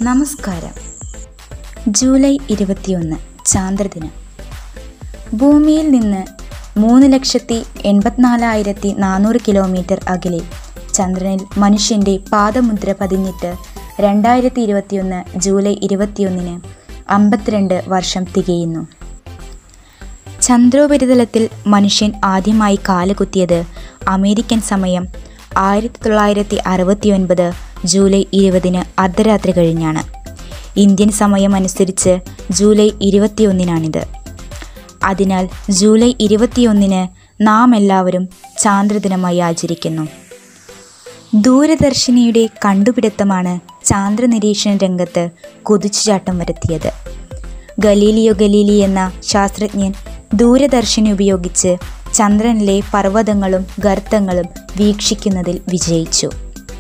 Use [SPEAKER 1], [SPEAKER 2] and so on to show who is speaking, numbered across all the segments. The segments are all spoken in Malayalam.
[SPEAKER 1] നമസ്കാരം ജൂലൈ ഇരുപത്തിയൊന്ന് ചാന്ദ്രദിനം ഭൂമിയിൽ നിന്ന് മൂന്ന് ലക്ഷത്തി എൺപത്തിനാലായിരത്തി നാനൂറ് കിലോമീറ്റർ അകലെ ചന്ദ്രനിൽ മനുഷ്യൻ്റെ പാദമുദ്ര പതിഞ്ഞിട്ട് രണ്ടായിരത്തി ഇരുപത്തിയൊന്ന് ജൂലൈ ഇരുപത്തിയൊന്നിന് അമ്പത്തിരണ്ട് വർഷം തികയുന്നു ചന്ദ്രോപരിതലത്തിൽ മനുഷ്യൻ ആദ്യമായി കാലുകുത്തിയത് അമേരിക്കൻ സമയം ആയിരത്തി തൊള്ളായിരത്തി അറുപത്തി ഒൻപത് ജൂലൈ ഇരുപതിന് അർദ്ധരാത്രി കഴിഞ്ഞാണ് ഇന്ത്യൻ സമയം അനുസരിച്ച് ജൂലൈ ഇരുപത്തിയൊന്നിനാണിത് അതിനാൽ ജൂലൈ ഇരുപത്തിയൊന്നിന് നാം എല്ലാവരും ചാന്ദ്രദിനമായി ആചരിക്കുന്നു ദൂരദർശിനിയുടെ കണ്ടുപിടുത്തമാണ് ചാന്ദ്രനിരീക്ഷണ രംഗത്ത് കുതിച്ചുചാട്ടം വരുത്തിയത് ഗലീലിയോ ഗലീലി എന്ന ശാസ്ത്രജ്ഞൻ ദൂരദർശിനി ഉപയോഗിച്ച് ചന്ദ്രനിലെ പർവ്വതങ്ങളും ഗർത്തങ്ങളും വീക്ഷിക്കുന്നതിൽ വിജയിച്ചു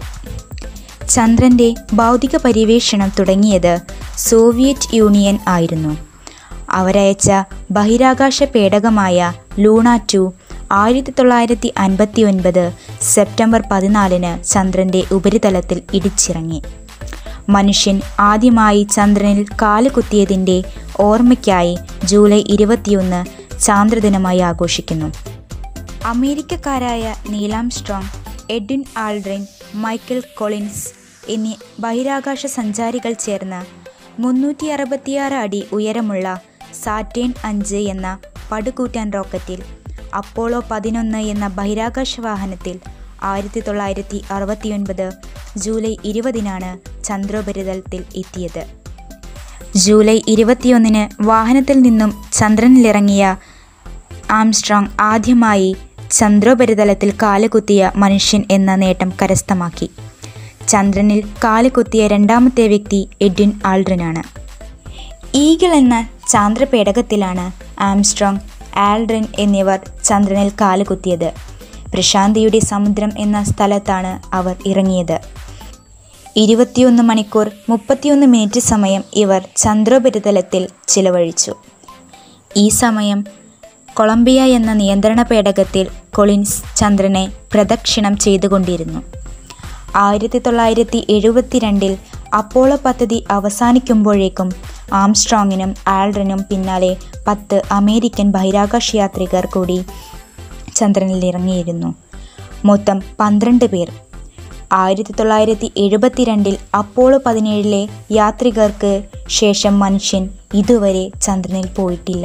[SPEAKER 1] ചന്ദ്രൻ്റെ ഭൗതിക പര്യവേഷണം തുടങ്ങിയത് സോവിയറ്റ് യൂണിയൻ ആയിരുന്നു അവരയച്ച ബഹിരാകാശ പേടകമായ ലൂണ ടു ആയിരത്തി തൊള്ളായിരത്തി അൻപത്തി ഒൻപത് സെപ്റ്റംബർ പതിനാലിന് ചന്ദ്രൻ്റെ ഉപരിതലത്തിൽ ഇടിച്ചിറങ്ങി മനുഷ്യൻ ആദ്യമായി ചന്ദ്രനിൽ കാലുകുത്തിയതിൻ്റെ ഓർമ്മയ്ക്കായി ജൂലൈ ഇരുപത്തിയൊന്ന് ചാന്ദ്രദിനമായി ആഘോഷിക്കുന്നു അമേരിക്കക്കാരായ Neil Armstrong Edwin Aldrin Michael Collins എന്നീ ബഹിരാകാശ സഞ്ചാരികൾ ചേർന്ന് മുന്നൂറ്റി അറുപത്തിയാറ് അടി ഉയരമുള്ള സാറ്റേൺ അഞ്ച് എന്ന പടുകൂറ്റാൻ റോക്കറ്റിൽ അപ്പോളോ പതിനൊന്ന് എന്ന ബഹിരാകാശ വാഹനത്തിൽ ആയിരത്തി തൊള്ളായിരത്തി അറുപത്തിയൊൻപത് ജൂലൈ ഇരുപതിനാണ് ചന്ദ്രോപരിതലത്തിൽ എത്തിയത് ജൂലൈ ഇരുപത്തിയൊന്നിന് വാഹനത്തിൽ നിന്നും ചന്ദ്രനിലിറങ്ങിയ ആംസ്ട്രോങ് ആദ്യമായി ചന്ദ്രോപരിതലത്തിൽ കാലുകുത്തിയ മനുഷ്യൻ എന്ന നേട്ടം കരസ്ഥമാക്കി ചന്ദ്രനിൽ കാലുകുത്തിയ രണ്ടാമത്തെ വ്യക്തി എഡ്വിൻ ആൾഡ്രിനാണ് ഈഗിൾ എന്ന ചാന്ദ്രപേടകത്തിലാണ് ആംസ്ട്രോങ് ആൽഡ്രിൻ എന്നിവർ ചന്ദ്രനിൽ കാലുകുത്തിയത് പ്രശാന്തിയുടെ സമുദ്രം എന്ന സ്ഥലത്താണ് അവർ ഇറങ്ങിയത് ഇരുപത്തിയൊന്ന് മണിക്കൂർ മുപ്പത്തിയൊന്ന് മിനിറ്റ് സമയം ഇവർ ചന്ദ്രോപരിതലത്തിൽ ചിലവഴിച്ചു ഈ സമയം കൊളംബിയ എന്ന നിയന്ത്രണ പേടകത്തിൽ കൊളിൻസ് ചന്ദ്രനെ പ്രദക്ഷിണം ചെയ്തുകൊണ്ടിരുന്നു ആയിരത്തി തൊള്ളായിരത്തി എഴുപത്തിരണ്ടിൽ അപ്പോളോ പദ്ധതി അവസാനിക്കുമ്പോഴേക്കും ആംസ്ട്രോങ്ങിനും ആൾഡ്രനും പിന്നാലെ പത്ത് അമേരിക്കൻ ബഹിരാകാശ യാത്രികർ കൂടി ചന്ദ്രനിൽ ഇറങ്ങിയിരുന്നു മൊത്തം പന്ത്രണ്ട് പേർ ആയിരത്തി തൊള്ളായിരത്തി എഴുപത്തിരണ്ടിൽ അപ്പോളോ പതിനേഴിലെ യാത്രികർക്ക് ശേഷം മനുഷ്യൻ ഇതുവരെ ചന്ദ്രനിൽ പോയിട്ടില്ല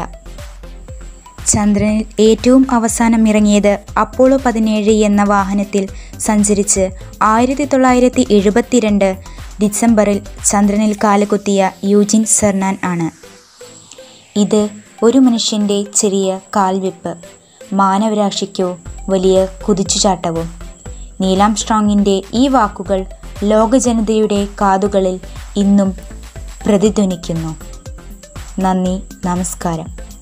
[SPEAKER 1] ചന്ദ്രനിൽ ഏറ്റവും അവസാനം ഇറങ്ങിയത് അപ്പോളോ പതിനേഴ് എന്ന വാഹനത്തിൽ സഞ്ചരിച്ച് ആയിരത്തി തൊള്ളായിരത്തി എഴുപത്തിരണ്ട് ഡിസംബറിൽ ചന്ദ്രനിൽ കാലുകുത്തിയ യൂജിൻ സെർനാൻ ആണ് ഇത് ഒരു മനുഷ്യൻ്റെ ചെറിയ കാൽവെപ്പ് മാനവരാശിക്കോ വലിയ കുതിച്ചുചാട്ടവും നീലാം സ്ട്രോങ്ങിൻ്റെ ഈ വാക്കുകൾ ലോകജനതയുടെ കാതുകളിൽ ഇന്നും പ്രതിധ്വനിക്കുന്നു നന്ദി നമസ്കാരം